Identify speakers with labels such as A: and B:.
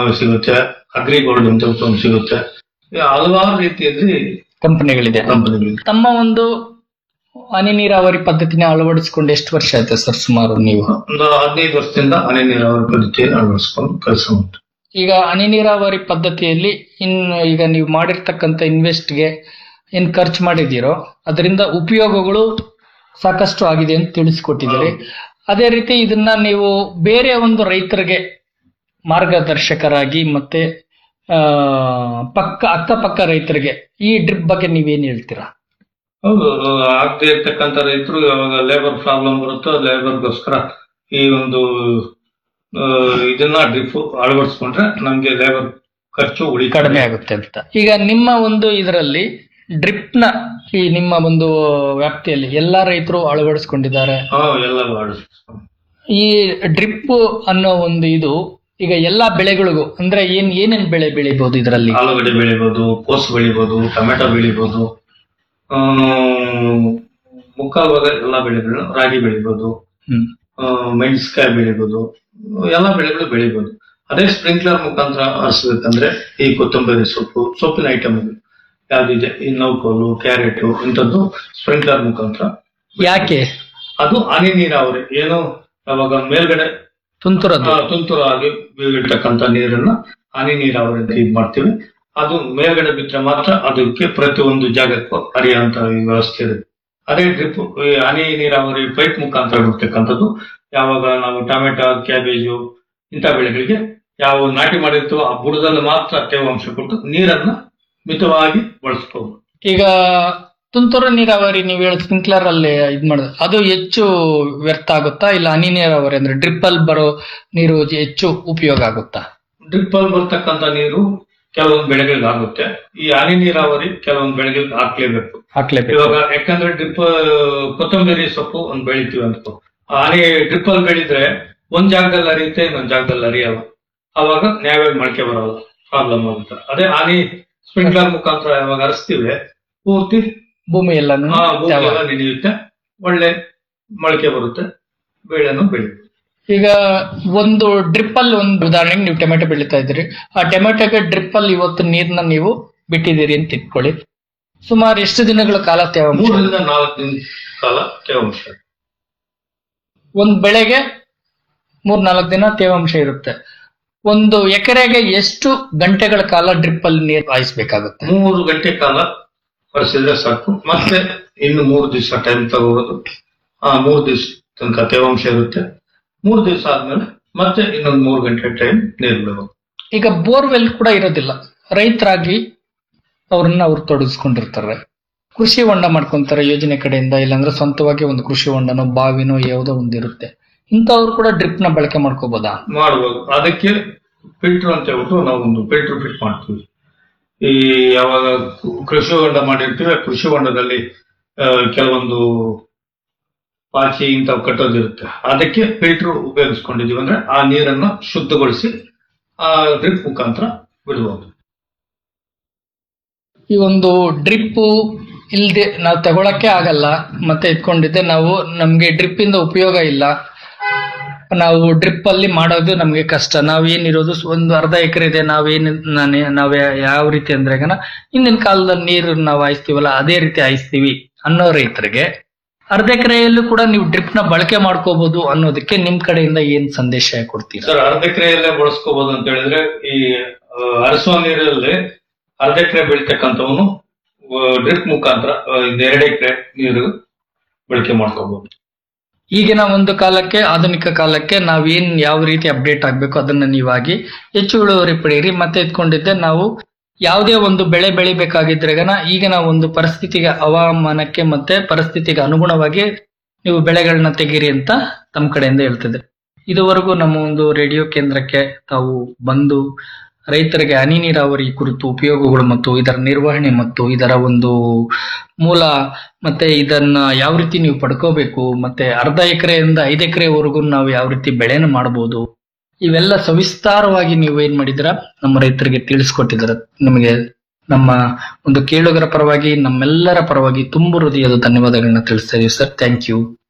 A: ಸಿಗುತ್ತೆ ಅಗ್ರಿಗೋಲ್ಡ್ ಅಂತ ಒಂದು ಸಿಗುತ್ತೆ ಈ ಹಲವಾರು ರೀತಿಯಲ್ಲಿ
B: ಕಂಪನಿಗಳಿದೆ
A: ಕಂಪನಿಗಳಿದೆ
B: ತಮ್ಮ ಒಂದು ಹನಿ ನೀರಾವರಿ ಪದ್ಧತಿನ ಅಳವಡಿಸಿಕೊಂಡು ಎಷ್ಟು ವರ್ಷ ಆಯ್ತು ಸರ್ ಸುಮಾರು ನೀವು
A: ಒಂದು ಹದಿನೈದು ವರ್ಷದಿಂದ ಹನಿ ನೀರಾವರಿ ಪದ್ಧತಿ ಅಳವಡಿಸ್ಕೊಂಡು ಕೆಲಸ ಉಂಟು
B: ಈಗ ಹನಿ ನೀರಾವರಿ ಪದ್ಧತಿಯಲ್ಲಿ ಇನ್ನು ಈಗ ನೀವು ಮಾಡಿರ್ತಕ್ಕಂಥ ಇನ್ವೆಸ್ಟ್ಗೆ ಏನ್ ಖರ್ಚು ಮಾಡಿದ್ದೀರೋ ಅದರಿಂದ ಉಪಯೋಗಗಳು ಸಾಕಷ್ಟು ಆಗಿದೆ ಅಂತ ತಿಳಿಸ್ಕೊಟ್ಟಿದ್ದೀರಿ ಅದೇ ರೀತಿ ಇದನ್ನ ನೀವು ಬೇರೆ ಒಂದು ರೈತರಿಗೆ ಮಾರ್ಗದರ್ಶಕರಾಗಿ ಮತ್ತೆ ಆ, ಪಕ್ಕ ಅಕ್ಕಪಕ್ಕ ರೈತರಿಗೆ ಈ ಡ್ರಿಪ್ ಬಗ್ಗೆ ನೀವೇನ್ ಹೇಳ್ತೀರಾ
A: ಹೌದು ಆಗದೆ ಇರ್ತಕ್ಕಂಥ ರೈತರು ಯಾವಾಗ ಲೇಬರ್ ಪ್ರಾಬ್ಲಮ್ ಬರುತ್ತೋ ಲೇಬರ್ಗೋಸ್ಕರ ಈ ಒಂದು ಆ, ಇದನ್ನ ಡ್ರಿಪ್ ಅಳವಡಿಸ್ಕೊಂಡ್ರೆ ನಮ್ಗೆ ಲೇಬರ್ ಖರ್ಚು ಉಳಿತಾಯ
B: ಕಡಿಮೆ ಆಗುತ್ತೆ ಅಂತ ಈಗ ನಿಮ್ಮ ಒಂದು ಇದರಲ್ಲಿ ಡ್ರಿಪ್ ನ ಈ ನಿಮ್ಮ ಒಂದು ವ್ಯಾಪ್ತಿಯಲ್ಲಿ ಎಲ್ಲಾ ರೈತರು ಅಳವಡಿಸ್ಕೊಂಡಿದ್ದಾರೆ
A: ಹಾ ಎಲ್ಲ ಅಳವಡಿಸ್ಕೊಂಡು
B: ಈ ಡ್ರಿಪ್ ಅನ್ನೋ ಒಂದು ಇದು ಈಗ ಎಲ್ಲಾ ಬೆಳೆಗಳಿಗೂ ಅಂದ್ರೆ ಏನ್ ಏನೇನ್ ಬೆಳೆ ಬೆಳಿಬಹುದು ಇದರಲ್ಲಿ
A: ಆಲೂಗಡ್ಡೆ ಬೆಳಿಬೋದು ಕೋಸು ಬೆಳಿಬೋದು ಟೊಮೆಟೊ ಬೆಳಿಬೋದು ಆ, ಮುಕ್ಕಾಲು ಭಾಗ ಎಲ್ಲ ಬೆಳೆಗಳು ರಾಗಿ ಬೆಳಿಬೋದು
B: ಹ್ಮ್
A: ಆ, ಮೆಣಸಿನಕಾಯಿ ಬೆಳಿಬೋದು ಎಲ್ಲ ಬೆಳೆಗಳು ಬೆಳಿಬೋದು ಅದೇ ಸ್ಪ್ರಿಂಕ್ಲರ್ ಮುಖಾಂತರ ಹರಿಸ್ಬೇಕಂದ್ರೆ ಈ ಕೊತ್ತಂಬರಿ ಸೊಪ್ಪು ಸೊಪ್ಪಿನ ಐಟಮ್ ಯಾವ್ದಿದೆ ಈ ನೌಕೋಲು ಕ್ಯಾರೆಟ್ ಇಂಥದ್ದು ಸ್ಪ್ರಿಂಕ್ಲರ್ ಮುಖಾಂತರ
B: ಯಾಕೆ
A: ಅದು ಹನಿ ನೀರಾವರಿ ಏನು ಅವಾಗ ಮೇಲ್ಗಡೆ
B: ತುಂತುರದ್ದು
A: ಆ, ತುಂತುರು ಆಗಿ ಬೀಳ್ತಕ್ಕಂಥ ನೀರನ್ನ ಹನಿ ನೀರಾವರಿ ಅಂತ ಇದ್ ಮಾಡ್ತೀವಿ ಅದು ಮೇಲ್ಗಡೆ ಬಿಟ್ಟರೆ ಮಾತ್ರ ಅದಕ್ಕೆ ಪ್ರತಿಯೊಂದು ಜಾಗಕ್ಕೂ ಹರಿಯುವಂತ ವ್ಯವಸ್ಥೆ ಇರುತ್ತೆ ಅದೇ ಡ್ರಿಪ್ ಹನಿ ನೀರಾವರಿ ಪೈಪ್ ಮುಖಾಂತರ ಬಿಡ್ತಕ್ಕಂಥದ್ದು ಯಾವಾಗ ನಾವು ಟೊಮೆಟೊ ಕ್ಯಾಬೇಜು ಇಂಥ ಬೆಳೆಗಳಿಗೆ ಯಾವ ನಾಟಿ ಮಾಡಿರ್ತೀವೋ ಆ ಬುಡದಲ್ಲಿ ಮಾತ್ರ ತೇವಾಂಶ ಕೊಟ್ಟು ನೀರನ್ನ ಮಿತವಾಗಿ ಬಳಸ್ಕೋಬಹುದು
B: ಈಗ ತುಂತುರು ನೀರಾವರಿ ನೀವು ಹೇಳಿ ಸ್ಪ್ರಿಂಕ್ಲರ್ ಅಲ್ಲಿ ಇದ್ ಮಾಡಿದ್ರೆ ಅದು ಹೆಚ್ಚು ವ್ಯರ್ಥ ಆಗುತ್ತಾ ಇಲ್ಲ ಹನಿ ನೀರಾವರಿ ಅಂದ್ರೆ ಡ್ರಿಪ್ ಅಲ್ಲಿ ಬರೋ ನೀರು ಹೆಚ್ಚು ಉಪಯೋಗ ಆಗುತ್ತಾ
A: ಡ್ರಿಪ್ ಅಲ್ಲಿ ಬರ್ತಕ್ಕಂಥ ನೀರು ಕೆಲವೊಂದು ಬೆಳೆಗಳಿಗೆ ಆಗುತ್ತೆ ಈ ಹನಿ ನೀರಾವರಿ ಕೆಲವೊಂದು ಬೆಳೆಗಳಿಗೆ ಹಾಕ್ಲೇಬೇಕು
B: ಹಾಕ್ಲೇಬೇಕು
A: ಇವಾಗ ಯಾಕಂದ್ರೆ ಡ್ರಿಪ್ ಕೊತ್ತಂಬರಿ ಸೊಪ್ಪು ಒಂದ್ ಬೆಳಿತೀವಿ ಅನ್ಕೋ ಆ ಹನಿ ಡ್ರಿಪ್ ಅಲ್ಲಿ ಬೆಳೆದ್ರೆ ಒಂದ್ ಜಾಗದಲ್ಲಿ ಹರಿಯುತ್ತೆ ಇನ್ನೊಂದ್ ಜಾಗದಲ್ಲಿ ಹರಿಯಲ್ಲ ಅವಾಗ ನ್ಯಾಯವಾಗಿ ಮೊಳಕೆ ಬರಲ್ಲ ಪ್ರಾಬ್ಲಮ್ ಆಗುತ್ತೆ ಅದೇ ಹನಿ ಸ್ಪ್ರಿಂಕ್ಲರ್ ಮುಖಾಂತರ ಯಾವಾಗ ಹರಿಸ್ತೀವಿ ಪೂರ್ತಿ
B: ಭೂಮಿ ಎಲ್ಲಾನು
A: ಆ ಭೂಮಿ ಎಲ್ಲ ನೆನೆಯುತ್ತೆ ಒಳ್ಳೆ ಮೊಳಕೆ ಬರುತ್ತೆ ಬೆಳೆನೂ ಬೆಳೆಯುತ್ತೆ
B: ಈಗ ಒಂದು ಡ್ರಿಪ್ ಅಲ್ಲಿ ಒಂದು ಉದಾಹರಣೆಗೆ ನೀವು ಟೊಮೆಟೊ ಬೆಳೀತಾ ಇದ್ದೀರಿ ಆ ಟೊಮೆಟೊಗೆ ಡ್ರಿಪ್ ಅಲ್ಲಿ ಇವತ್ತು ನೀರ್ನ ನೀವು ಬಿಟ್ಟಿದ್ದೀರಿ ಅಂತ ಇಟ್ಕೊಳ್ಳಿ ಸುಮಾರು ಎಷ್ಟು ದಿನಗಳ ಕಾಲ ತೇವಾಂಶ
A: ಮೂರರಿಂದ ನಾಲ್ಕು ದಿನ ಕಾಲ ತೇವಾಂಶ
B: ಒಂದು ಬೆಳೆಗೆ ಮೂರ್ ನಾಲ್ಕು ದಿನ ತೇವಾಂಶ ಇರುತ್ತೆ ಒಂದು ಎಕರೆಗೆ ಎಷ್ಟು ಗಂಟೆಗಳ ಕಾಲ ಡ್ರಿಪ್ ಅಲ್ಲಿ ನೀರು ಹಾಯಿಸ್ಬೇಕಾಗುತ್ತೆ
A: ಮೂರು ಗಂಟೆ ಕಾಲ ಹರಿಸಿದ್ರೆ ಸಾಕು ಮತ್ತೆ ಇನ್ನು ಮೂರು ದಿವಸ ಟೈಮ್ ತಗೋಬಹುದು ಆ ಮೂರು ದಿವಸ ತನಕ ತೇವಾಂಶ ಇರುತ್ತೆ ಮೂರು ದಿವಸ ಆದ್ಮೇಲೆ ಮತ್ತೆ ಇನ್ನೊಂದು ಮೂರು ಗಂಟೆ ಟೈಮ್ ನೀರು ಬಿಡಬಹುದು
B: ಈಗ ಬೋರ್ವೆಲ್ ಕೂಡ ಇರೋದಿಲ್ಲ ರೈತರಾಗಿ ಅವ್ರನ್ನ ಅವ್ರು ತೊಡಗಿಸ್ಕೊಂಡಿರ್ತಾರೆ ಕೃಷಿ ಹೊಂಡ ಮಾಡ್ಕೊಂತಾರೆ ಯೋಜನೆ ಕಡೆಯಿಂದ ಇಲ್ಲಾಂದ್ರೆ ಸ್ವಂತವಾಗಿ ಒಂದು ಕೃಷಿ ಹೊಂಡನೋ ಬಾವಿನೋ ಯಾವುದೋ ಒಂದು ಇರುತ್ತೆ ಇಂಥವ್ರು ಕೂಡ ಡ್ರಿಪ್ ನ ಬಳಕೆ ಮಾಡ್ಕೋಬೋದಾ
A: ಮಾಡಬಹುದು ಅದಕ್ಕೆ ಫಿಲ್ಟರ್ ಅಂತ ಹೇಳ್ಬಿಟ್ಟು ನಾವು ಒಂದು ಫಿಲ್ಟರ್ ಫಿಟ್ ಮಾಡ್ತೀವಿ ಈ ಯಾವಾಗ ಕು- ಕೃಷಿ ಹೊಂಡ ಮಾಡಿರ್ತೀವಿ ಆ ಕೃಷಿ ಹೊಂಡದಲ್ಲಿ ಆ, ಕೆಲವೊಂದು ಪಾಚಿ ಇಂಥವು ಕಟ್ಟೋದಿರುತ್ತೆ ಅದಕ್ಕೆ ಫಿಲ್ಟರ್ ಉಪಯೋಗಿಸ್ಕೊಂಡಿದೀವಿ ಅಂದ್ರೆ ಆ ನೀರನ್ನ ಶುದ್ಧಗೊಳಿಸಿ ಆ ಡ್ರಿಪ್ ಮುಖಾಂತರ ಬಿಡಬಹುದು
B: ಈ ಒಂದು ಡ್ರಿಪ್ ಇಲ್ದೆ ನಾವು ತಗೊಳಕ್ಕೆ ಆಗಲ್ಲ ಮತ್ತೆ ಇಟ್ಕೊಂಡಿದ್ದೆ ನಾವು ನಮ್ಗೆ ಡ್ರಿಪ್ ಇಂದ ಉಪಯೋಗ ಇಲ್ಲ ನಾವು ಡ್ರಿಪ್ ಅಲ್ಲಿ ಮಾಡೋದು ನಮ್ಗೆ ಕಷ್ಟ ನಾವೇನಿರೋದು ಒಂದು ಅರ್ಧ ಎಕರೆ ಇದೆ ನಾವೇನ್ ನಾನೇ ನಾವ್ ಯಾ- ಯಾವ ರೀತಿ ಅಂದ್ರೆ ಗನ ಹಿಂದಿನ ಕಾಲದಲ್ಲಿ ನೀರು ನಾವು ಹಾಯಿಸ್ತೀವಲ್ಲ ಅದೇ ರೀತಿ ಹಾಯಿಸ್ತೀವಿ ಅನ್ನೋ ರೈತರಿಗೆ ಅರ್ಧ ಎಕರೆಯಲ್ಲೂ ಕೂಡ ನೀವು ಡ್ರಿಪ್ ನ ಬಳಕೆ ಮಾಡ್ಕೋಬಹುದು ಅನ್ನೋದಕ್ಕೆ ನಿಮ್ ಕಡೆಯಿಂದ ಏನ್ ಸಂದೇಶ ಕೊಡ್ತೀರಾ
A: ಸರ್ ಅರ್ಧ ಎಕರೆಯಲ್ಲೇ ಬಳಸ್ಕೋಬಹುದು ಅಂತ ಹೇಳಿದ್ರೆ ಈ ಆ, ಹರಿಸುವ ನೀರಲ್ಲಿ ಅರ್ಧ ಎಕರೆ ಬೆಳಿತಕ್ಕಂಥವನು ಡ್ರಿಪ್ ಮುಖಾಂತರ ಆ, ಇದು ಎರಡು ಎಕರೆ ನೀರು ಬಳಕೆ ಮಾಡ್ಕೋಬಹುದು
B: ಈಗಿನ ಒಂದು ಕಾಲಕ್ಕೆ ಆಧುನಿಕ ಕಾಲಕ್ಕೆ ನಾವೇನ್ ಯಾವ ರೀತಿ ಅಪ್ಡೇಟ್ ಆಗ್ಬೇಕು ಅದನ್ನ ನೀವಾಗಿ ಹೆಚ್ಚು ಇಳುವರಿ ಪಡೆಯಿರಿ ಮತ್ತೆ ಎತ್ಕೊಂಡಿದ್ದೆ ನಾವು ಯಾವುದೇ ಒಂದು ಬೆಳೆ ಬೆಳಿಬೇಕಾಗಿದ್ರೆ ಗನ ಈಗಿನ ಒಂದು ಪರಿಸ್ಥಿತಿಗೆ ಹವಾಮಾನಕ್ಕೆ ಮತ್ತೆ ಪರಿಸ್ಥಿತಿಗೆ ಅನುಗುಣವಾಗಿ ನೀವು ಬೆಳೆಗಳನ್ನ ತೆಗೀರಿ ಅಂತ ತಮ್ಮ ಕಡೆಯಿಂದ ಹೇಳ್ತಿದ್ದೆ ಇದುವರೆಗೂ ನಮ್ಮ ಒಂದು ರೇಡಿಯೋ ಕೇಂದ್ರಕ್ಕೆ ತಾವು ಬಂದು ರೈತರಿಗೆ ಹನಿ ನೀರಾವರಿ ಕುರಿತು ಉಪಯೋಗಗಳು ಮತ್ತು ಇದರ ನಿರ್ವಹಣೆ ಮತ್ತು ಇದರ ಒಂದು ಮೂಲ ಮತ್ತೆ ಇದನ್ನ ಯಾವ ರೀತಿ ನೀವು ಪಡ್ಕೋಬೇಕು ಮತ್ತೆ ಅರ್ಧ ಎಕರೆಯಿಂದ ಐದು ಎಕರೆವರೆಗೂ ನಾವು ಯಾವ ರೀತಿ ಬೆಳೆನ ಮಾಡಬಹುದು ಇವೆಲ್ಲ ಸವಿಸ್ತಾರವಾಗಿ ನೀವು ಏನ್ ಮಾಡಿದಿರ ನಮ್ಮ ರೈತರಿಗೆ ತಿಳಿಸ್ಕೊಟ್ಟಿದ್ದೀರ ನಿಮಗೆ ನಮ್ಮ ಒಂದು ಕೇಳುಗರ ಪರವಾಗಿ ನಮ್ಮೆಲ್ಲರ ಪರವಾಗಿ ತುಂಬು ಹೃದಯದ ಧನ್ಯವಾದಗಳನ್ನ ತಿಳಿಸ್ತಾ ಇದೀವಿ ಸರ್ ಥ್ಯಾಂಕ್ ಯು